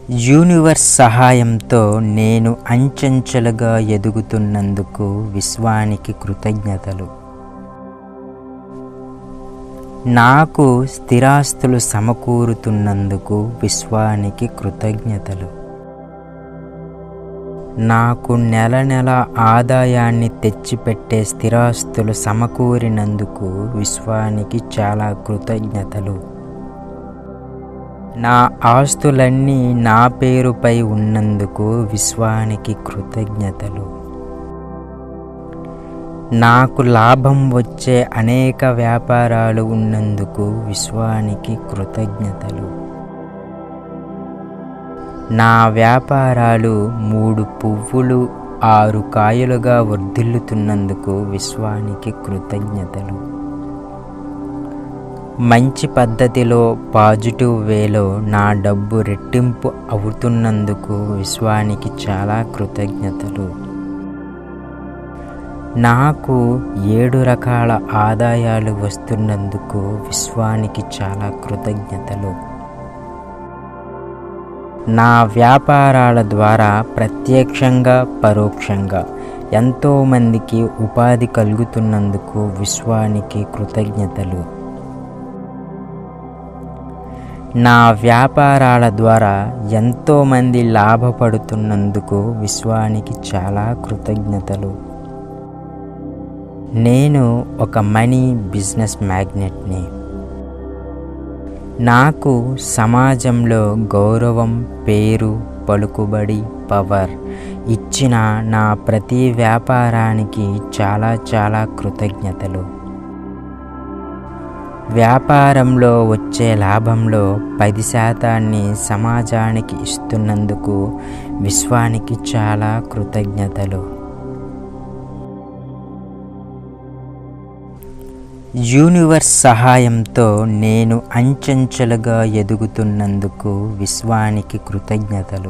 universe సహాయంతో నేను అంచెంచెలుగా ఎదుగుతున్నందుకు విశ్వానికి కృతజ్ఞతలు నాకు స్థిరాస్తులు సమకూరుతున్నందుకు విశ్వానికి కృతజ్ఞతలు నాకు నెల నెల ఆదాయాన్ని తెచ్చిపెట్టే స్థిరాస్తులు సమకూరినందుకు విశ్వానికి చాలా కృతజ్ఞతలు నా ఆస్తులన్నీ నా పేరుపై ఉన్నందుకు విశ్వానికి కృతజ్ఞతలు నాకు లాభం వచ్చే అనేక వ్యాపారాలు ఉన్నందుకు విశ్వానికి కృతజ్ఞతలు నా వ్యాపారాలు మూడు పువ్వులు ఆరు కాయలుగా వర్ధిల్లుతున్నందుకు విశ్వానికి కృతజ్ఞతలు మంచి పద్ధతిలో పాజిటివ్ వేలో నా డబ్బు రెట్టింపు అవుతున్నందుకు విశ్వానికి చాలా కృతజ్ఞతలు నాకు ఏడు రకాల ఆదాయాలు వస్తున్నందుకు విశ్వానికి చాలా కృతజ్ఞతలు నా వ్యాపారాల ద్వారా ప్రత్యక్షంగా పరోక్షంగా ఎంతోమందికి ఉపాధి కలుగుతున్నందుకు విశ్వానికి కృతజ్ఞతలు నా వ్యాపారాల ద్వారా ఎంతోమంది లాభపడుతున్నందుకు విశ్వానికి చాలా కృతజ్ఞతలు నేను ఒక మనీ బిజినెస్ మ్యాగ్నెట్ని నాకు సమాజంలో గౌరవం పేరు పలుకుబడి పవర్ ఇచ్చిన నా ప్రతి వ్యాపారానికి చాలా చాలా కృతజ్ఞతలు వ్యాపారంలో వచ్చే లాభంలో పది శాతాన్ని సమాజానికి ఇస్తున్నందుకు విశ్వానికి చాలా కృతజ్ఞతలు యూనివర్స్ సహాయంతో నేను అంచెంచెలుగా ఎదుగుతున్నందుకు విశ్వానికి కృతజ్ఞతలు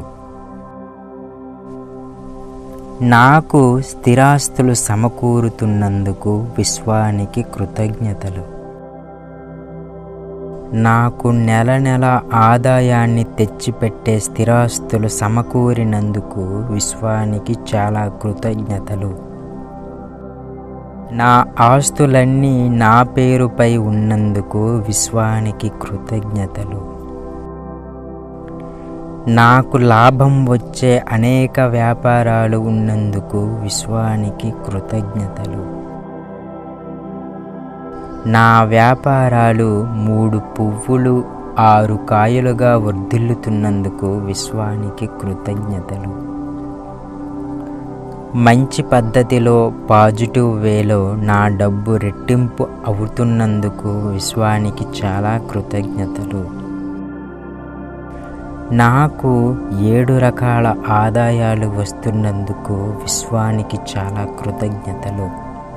నాకు స్థిరాస్తులు సమకూరుతున్నందుకు విశ్వానికి కృతజ్ఞతలు నాకు నెల నెల ఆదాయాన్ని తెచ్చిపెట్టే స్థిరాస్తులు సమకూరినందుకు విశ్వానికి చాలా కృతజ్ఞతలు నా ఆస్తులన్నీ నా పేరుపై ఉన్నందుకు విశ్వానికి కృతజ్ఞతలు నాకు లాభం వచ్చే అనేక వ్యాపారాలు ఉన్నందుకు విశ్వానికి కృతజ్ఞతలు నా వ్యాపారాలు మూడు పువ్వులు ఆరు కాయలుగా వర్ధిల్లుతున్నందుకు విశ్వానికి కృతజ్ఞతలు మంచి పద్ధతిలో పాజిటివ్ వేలో నా డబ్బు రెట్టింపు అవుతున్నందుకు విశ్వానికి చాలా కృతజ్ఞతలు నాకు ఏడు రకాల ఆదాయాలు వస్తున్నందుకు విశ్వానికి చాలా కృతజ్ఞతలు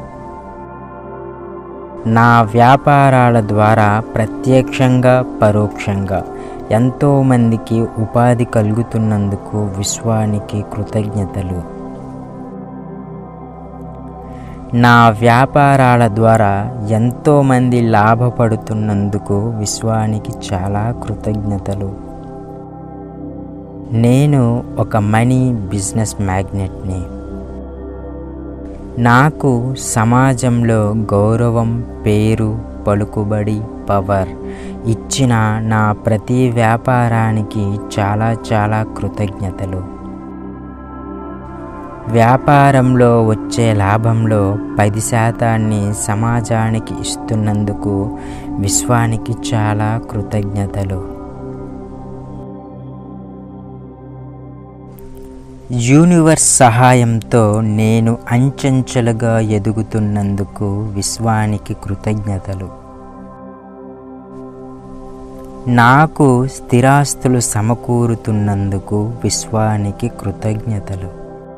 నా వ్యాపారాల ద్వారా ప్రత్యక్షంగా పరోక్షంగా ఎంతోమందికి ఉపాధి కలుగుతున్నందుకు విశ్వానికి కృతజ్ఞతలు నా వ్యాపారాల ద్వారా ఎంతోమంది లాభపడుతున్నందుకు విశ్వానికి చాలా కృతజ్ఞతలు నేను ఒక మనీ బిజినెస్ మ్యాగ్నెట్ని నాకు సమాజంలో గౌరవం పేరు పలుకుబడి పవర్ ఇచ్చిన నా ప్రతి వ్యాపారానికి చాలా చాలా కృతజ్ఞతలు వ్యాపారంలో వచ్చే లాభంలో పది శాతాన్ని సమాజానికి ఇస్తున్నందుకు విశ్వానికి చాలా కృతజ్ఞతలు యూనివర్స్ సహాయంతో నేను అంచెంచెలుగా ఎదుగుతున్నందుకు విశ్వానికి కృతజ్ఞతలు నాకు స్థిరాస్తులు సమకూరుతున్నందుకు విశ్వానికి కృతజ్ఞతలు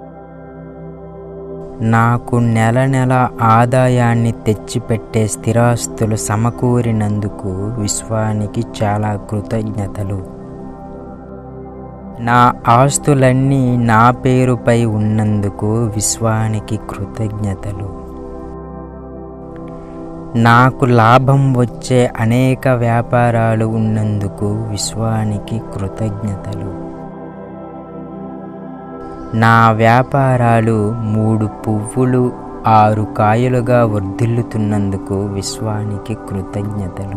నాకు నెల నెల ఆదాయాన్ని తెచ్చిపెట్టే స్థిరాస్తులు సమకూరినందుకు విశ్వానికి చాలా కృతజ్ఞతలు నా ఆస్తులన్నీ నా పేరుపై ఉన్నందుకు విశ్వానికి కృతజ్ఞతలు నాకు లాభం వచ్చే అనేక వ్యాపారాలు ఉన్నందుకు విశ్వానికి కృతజ్ఞతలు నా వ్యాపారాలు మూడు పువ్వులు ఆరు కాయలుగా వర్ధిల్లుతున్నందుకు విశ్వానికి కృతజ్ఞతలు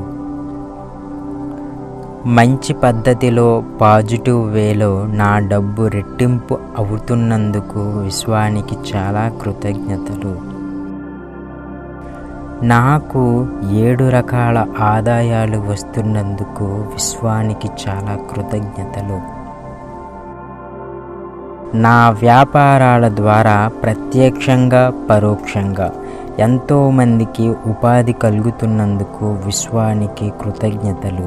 మంచి పద్ధతిలో పాజిటివ్ వేలో నా డబ్బు రెట్టింపు అవుతున్నందుకు విశ్వానికి చాలా కృతజ్ఞతలు నాకు ఏడు రకాల ఆదాయాలు వస్తున్నందుకు విశ్వానికి చాలా కృతజ్ఞతలు నా వ్యాపారాల ద్వారా ప్రత్యక్షంగా పరోక్షంగా ఎంతోమందికి ఉపాధి కలుగుతున్నందుకు విశ్వానికి కృతజ్ఞతలు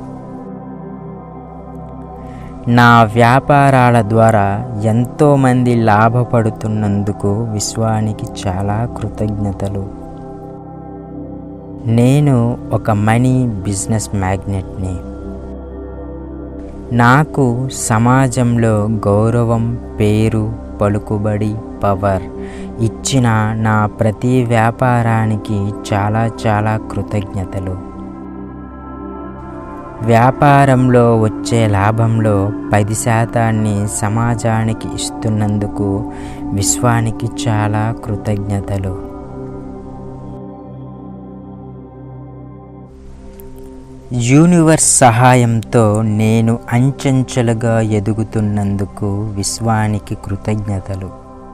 నా వ్యాపారాల ద్వారా ఎంతోమంది లాభపడుతున్నందుకు విశ్వానికి చాలా కృతజ్ఞతలు నేను ఒక మనీ బిజినెస్ మ్యాగ్నెట్ని నాకు సమాజంలో గౌరవం పేరు పలుకుబడి పవర్ ఇచ్చిన నా ప్రతి వ్యాపారానికి చాలా చాలా కృతజ్ఞతలు వ్యాపారంలో వచ్చే లాభంలో పది శాతాన్ని సమాజానికి ఇస్తున్నందుకు విశ్వానికి చాలా కృతజ్ఞతలు యూనివర్స్ సహాయంతో నేను అంచెంచెలుగా ఎదుగుతున్నందుకు విశ్వానికి కృతజ్ఞతలు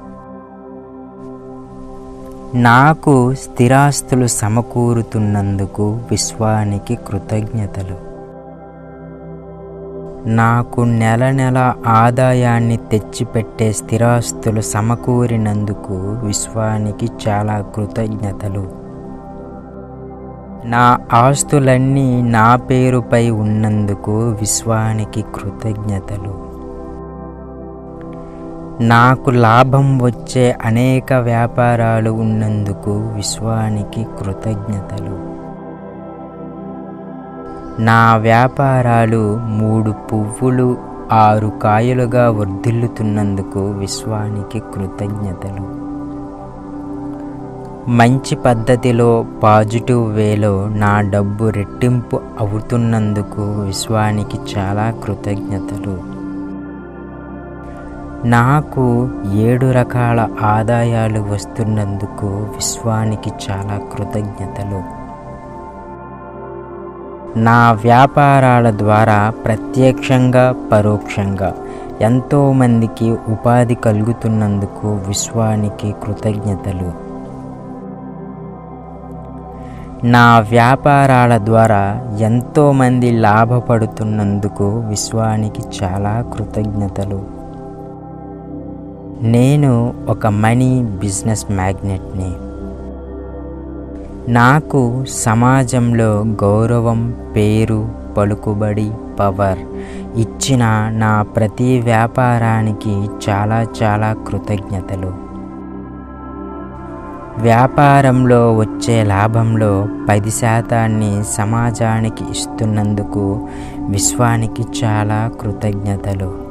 నాకు స్థిరాస్తులు సమకూరుతున్నందుకు విశ్వానికి కృతజ్ఞతలు నాకు నెల నెల ఆదాయాన్ని తెచ్చిపెట్టే స్థిరాస్తులు సమకూరినందుకు విశ్వానికి చాలా కృతజ్ఞతలు నా ఆస్తులన్నీ నా పేరుపై ఉన్నందుకు విశ్వానికి కృతజ్ఞతలు నాకు లాభం వచ్చే అనేక వ్యాపారాలు ఉన్నందుకు విశ్వానికి కృతజ్ఞతలు నా వ్యాపారాలు మూడు పువ్వులు ఆరు కాయలుగా వర్ధిల్లుతున్నందుకు విశ్వానికి కృతజ్ఞతలు మంచి పద్ధతిలో పాజిటివ్ వేలో నా డబ్బు రెట్టింపు అవుతున్నందుకు విశ్వానికి చాలా కృతజ్ఞతలు నాకు ఏడు రకాల ఆదాయాలు వస్తున్నందుకు విశ్వానికి చాలా కృతజ్ఞతలు నా వ్యాపారాల ద్వారా ప్రత్యక్షంగా పరోక్షంగా ఎంతోమందికి ఉపాధి కలుగుతున్నందుకు విశ్వానికి కృతజ్ఞతలు నా వ్యాపారాల ద్వారా ఎంతోమంది లాభపడుతున్నందుకు విశ్వానికి చాలా కృతజ్ఞతలు నేను ఒక మనీ బిజినెస్ మ్యాగ్నెట్ని నాకు సమాజంలో గౌరవం పేరు పలుకుబడి పవర్ ఇచ్చిన నా ప్రతి వ్యాపారానికి చాలా చాలా కృతజ్ఞతలు వ్యాపారంలో వచ్చే లాభంలో పది శాతాన్ని సమాజానికి ఇస్తున్నందుకు విశ్వానికి చాలా కృతజ్ఞతలు